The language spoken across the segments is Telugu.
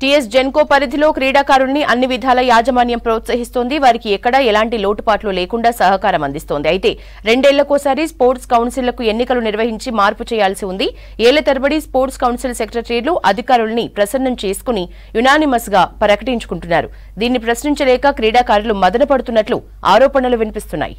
టీఎస్ జెన్కో పరిధిలో క్రీడాకారుల్ని అన్ని విధాల యాజమాన్యం ప్రోత్సహిస్తోంది వారికి ఎక్కడా ఎలాంటి లోటుపాట్లు లేకుండా సహకారం అందిస్తోంది అయితే రెండేళ్లకోసారి స్పోర్ట్స్ కౌన్సిల్లకు ఎన్నికలు నిర్వహించి మార్పు చేయాల్సి ఉంది ఏళ్ల తరబడి స్పోర్ట్స్ కౌన్సిల్ సెక్రటరీలు అధికారుల్ని ప్రసన్నం చేసుకుని యునానిమస్ గా ప్రకటించుకుంటున్నారు దీన్ని ప్రశ్నించలేక క్రీడాకారులు మదనపడుతున్నట్లు ఆరోపణలు వినిపిస్తున్నాయి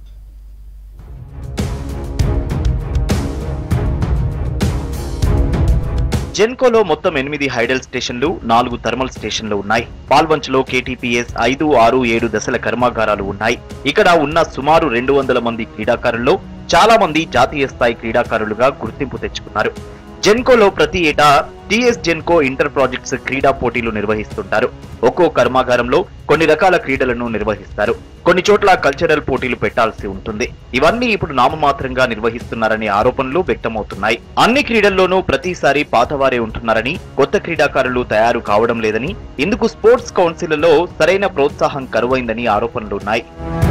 జెన్కోలో మొత్తం ఎనిమిది హైడల్ స్టేషన్లు నాలుగు థర్మల్ స్టేషన్లు ఉన్నాయి పాల్వంచ్లో కేటీపీఎస్ ఐదు ఆరు ఏడు దశల కర్మాగారాలు ఉన్నాయి ఇక్కడ ఉన్న సుమారు రెండు వందల మంది క్రీడాకారుల్లో చాలా మంది జాతీయ స్థాయి క్రీడాకారులుగా గుర్తింపు తెచ్చుకున్నారు జెన్కోలో ప్రతి ఏటా టిఎస్ జెన్కో ఇంటర్ ప్రాజెక్ట్స్ క్రీడా పోటీలు నిర్వహిస్తుంటారు ఒక్కో కర్మాగారంలో కొన్ని రకాల క్రీడలను నిర్వహిస్తారు కొన్ని చోట్ల కల్చరల్ పోటీలు పెట్టాల్సి ఉంటుంది ఇవన్నీ ఇప్పుడు నామమాత్రంగా నిర్వహిస్తున్నారనే ఆరోపణలు వ్యక్తమవుతున్నాయి అన్ని క్రీడల్లోనూ ప్రతిసారి పాతవారే ఉంటున్నారని కొత్త క్రీడాకారులు తయారు కావడం లేదని ఇందుకు స్పోర్ట్స్ కౌన్సిల్లో సరైన ప్రోత్సాహం కరువైందని ఆరోపణలున్నాయి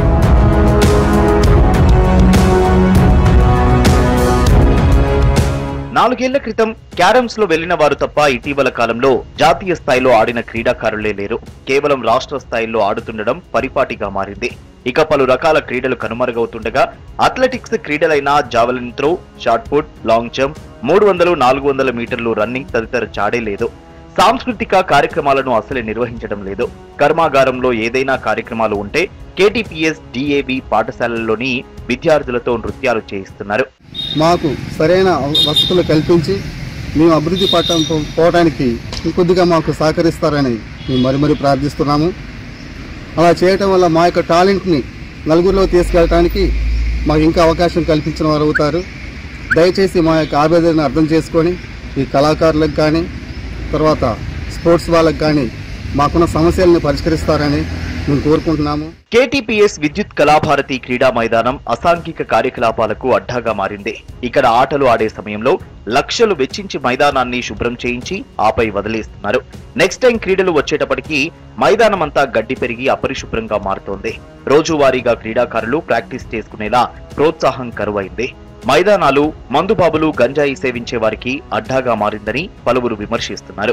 నాలుగేళ్ల క్రితం క్యారమ్స్ లో వెళ్లిన వారు తప్ప ఇటీవల కాలంలో జాతీయ స్థాయిలో ఆడిన క్రీడాకారులే లేరు కేవలం రాష్ట్ర స్థాయిలో ఆడుతుండడం పరిపాటిగా మారింది ఇక పలు రకాల క్రీడలు కనుమరుగవుతుండగా అథ్లెటిక్స్ క్రీడలైన javelin throw shot put long jump మూడు వందలు నాలుగు వందల మీటర్లు రన్నింగ్ తదితర చాడే లేదు సాంస్కృతిక కార్యక్రమాలను అసలే నిర్వహించడం లేదు కర్మాగారంలో ఏదైనా కార్యక్రమాలు ఉంటే కేటీపీఎస్ డిఏబి పాఠశాలల్లోని విద్యార్థులతో నృత్యాలు చేయిస్తున్నారు మాకు సరైన వసతులు కల్పించి మేము అభివృద్ధి పట్టం పోవడానికి ఇంకొద్దిగా మాకు సహకరిస్తారని మేము మరి మరి ప్రార్థిస్తున్నాము అలా చేయటం వల్ల మా యొక్క టాలెంట్ని నలుగురిలో తీసుకెళ్ళటానికి మాకు ఇంకా అవకాశం కల్పించిన వారు అవుతారు దయచేసి మా యొక్క ఆవేదనను అర్థం చేసుకొని ఈ కళాకారులకు కానీ తర్వాత స్పోర్ట్స్ వాళ్ళకి కానీ మాకున్న సమస్యలను పరిష్కరిస్తారని మేము కోరుకుంటున్నాము కేటీపీఎస్ విద్యుత్ కళాభారతి క్రీడా మైదానం అసాంఘిక కార్యకలాపాలకు అడ్డాగా మారింది ఇక్కడ ఆటలు ఆడే సమయంలో లక్షలు వెచ్చించి మైదానాన్ని శుభ్రం చేయించి ఆపై వదిలేస్తున్నారు నెక్స్ట్ టైం క్రీడలు వచ్చేటప్పటికి మైదానం అంతా గడ్డి పెరిగి అపరిశుభ్రంగా మారుతోంది రోజువారీగా క్రీడాకారులు ప్రాక్టీస్ చేసుకునేలా ప్రోత్సాహం కరువైంది మైదానాలు మందుబాబులు గంజాయి సేవించే వారికి అడ్డాగా మారిందని పలువురు విమర్శిస్తున్నారు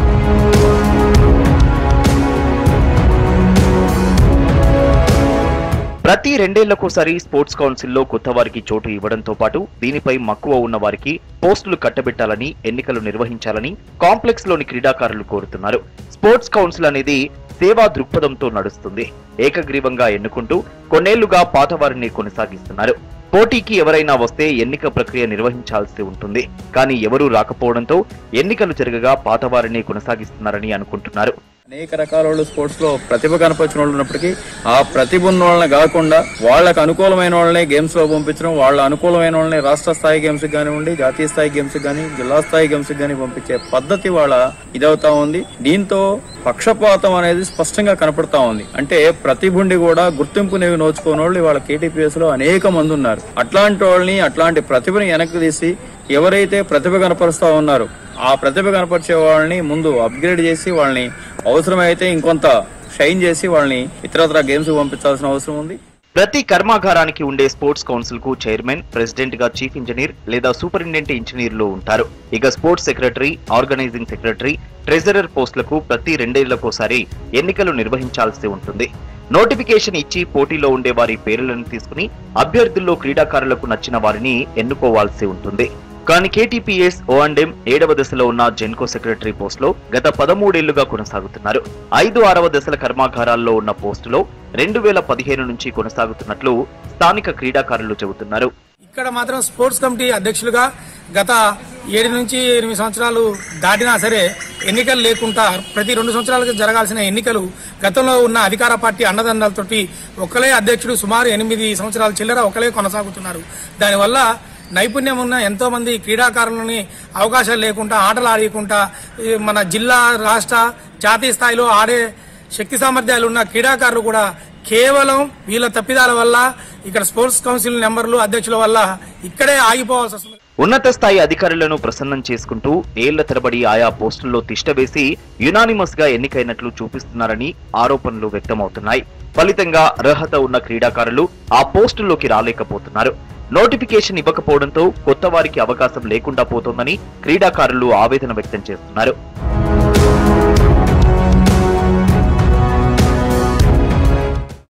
ప్రతి రెండేళ్లకోసారి స్పోర్ట్స్ కౌన్సిల్లో కొత్త వారికి చోటు ఇవ్వడంతో పాటు దీనిపై మక్కువ ఉన్న వారికి పోస్టులు కట్టబెట్టాలని ఎన్నికలు నిర్వహించాలని కాంప్లెక్స్ లోని క్రీడాకారులు కోరుతున్నారు స్పోర్ట్స్ కౌన్సిల్ అనేది సేవా దృక్పథంతో నడుస్తుంది ఏకగ్రీవంగా ఎన్నుకుంటూ కొన్నేళ్లుగా పాతవారిని కొనసాగిస్తున్నారు పోటీకి ఎవరైనా వస్తే ఎన్నిక ప్రక్రియ నిర్వహించాల్సి ఉంటుంది కానీ ఎవరూ రాకపోవడంతో ఎన్నికలు జరగగా పాతవారిని కొనసాగిస్తున్నారని అనుకుంటున్నారు అనేక రకాల వాళ్ళు స్పోర్ట్స్ లో ప్రతిభ కనపరిచిన వాళ్ళు ఉన్నప్పటికీ ఆ ప్రతిభ ఉన్న వాళ్ళని కాకుండా వాళ్ళకి అనుకూలమైన వాళ్ళని గేమ్స్ లో పంపించడం వాళ్ళ అనుకూలమైన వాళ్ళని రాష్ట్ర స్థాయి గేమ్స్ కానివ్వండి జాతీయ స్థాయి గేమ్స్ కానీ జిల్లా స్థాయి గేమ్స్ కానీ పంపించే పద్ధతి వాళ్ళ ఇదవుతా ఉంది దీంతో పక్షపాతం అనేది స్పష్టంగా కనపడతా ఉంది అంటే ప్రతిభుండి కూడా గుర్తింపునేవి నోచుకోని వాళ్ళు వాళ్ళ కేటీపీఎస్ లో అనేక మంది ఉన్నారు అట్లాంటి వాళ్ళని అట్లాంటి ప్రతిభని వెనక్కి తీసి ఎవరైతే ప్రతిభ కనపరుస్తా ఉన్నారో ఆ ప్రతిభ కనపరిచే వాళ్ళని ముందు అప్గ్రేడ్ చేసి వాళ్ళని అవసరమైతే ఇంకొంత షైన్ చేసి వాళ్ళని ఇతరత్ర గేమ్స్ పంపించాల్సిన అవసరం ఉంది ప్రతి కర్మాగారానికి ఉండే స్పోర్ట్స్ కౌన్సిల్ కు చైర్మన్ ప్రెసిడెంట్ గా చీఫ్ ఇంజనీర్ లేదా సూపరింటెండెంట్ ఇంజనీర్లు ఉంటారు ఇక sports secretary organising secretary treasurer పోస్టులకు ప్రతి రెండేళ్లకోసారి ఎన్నికలు నిర్వహించాల్సి ఉంటుంది నోటిఫికేషన్ ఇచ్చి పోటీలో ఉండే వారి పేర్లను తీసుకుని అభ్యర్థుల్లో క్రీడాకారులకు నచ్చిన వారిని ఎన్నుకోవాల్సి ఉంటుంది కానీ కేటీపీఎస్ ఓ అండ్ ఎం ఏడవ దశలో ఉన్న జెన్కో సెక్రటరీ పోస్టులో గత పదమూడేళ్లుగా కొనసాగుతున్నారు ఐదు ఆరవ దశల కర్మాగారాల్లో ఉన్న పోస్టులో రెండు వేల పదిహేను నుంచి కొనసాగుతున్నట్లు స్థానిక క్రీడాకారులు చెబుతున్నారు ఇక్కడ మాత్రం స్పోర్ట్స్ కమిటీ అధ్యక్షులుగా గత ఏడు నుంచి ఎనిమిది సంవత్సరాలు దాటినా సరే ఎన్నికలు లేకుండా ప్రతి రెండు సంవత్సరాలకు జరగాల్సిన ఎన్నికలు గతంలో ఉన్న అధికార పార్టీ అండదండలతోటి ఒకలే అధ్యక్షుడు సుమారు ఎనిమిది సంవత్సరాల చిల్లర ఒకలే కొనసాగుతున్నారు దానివల్ల నైపుణ్యం ఉన్న ఎంతో మంది క్రీడాకారులని అవకాశాలు లేకుండా ఆటలు ఆడకుండా ఈ మన జిల్లా రాష్ట్ర జాతీయ స్థాయిలో ఆడే శక్తి సామర్థ్యాలు ఉన్న క్రీడాకారులు కూడా కేవలం వీళ్ళ తప్పిదాల వల్ల ఇక్కడ స్పోర్ట్స్ కౌన్సిల్ నెంబర్లు అధ్యక్షుల వల్ల ఇక్కడే ఆగిపోవాల్సి వస్తుంది ఉన్నత స్థాయి అధికారులను ప్రసన్నం చేసుకుంటూ ఏళ్ల తరబడి ఆయా పోస్టుల్లో తిష్టవేసి యునానిమస్ గా ఎన్నికైనట్లు చూపిస్తున్నారని ఆరోపణలు వ్యక్తమవుతున్నాయి ఫలితంగా అర్హత ఉన్న క్రీడాకారులు ఆ పోస్టుల్లోకి రాలేకపోతున్నారు నోటిఫికేషన్ ఇవ్వకపోవడంతో కొత్త వారికి అవకాశం లేకుండా పోతోందని క్రీడాకారులు ఆవేదన వ్యక్తం చేస్తున్నారు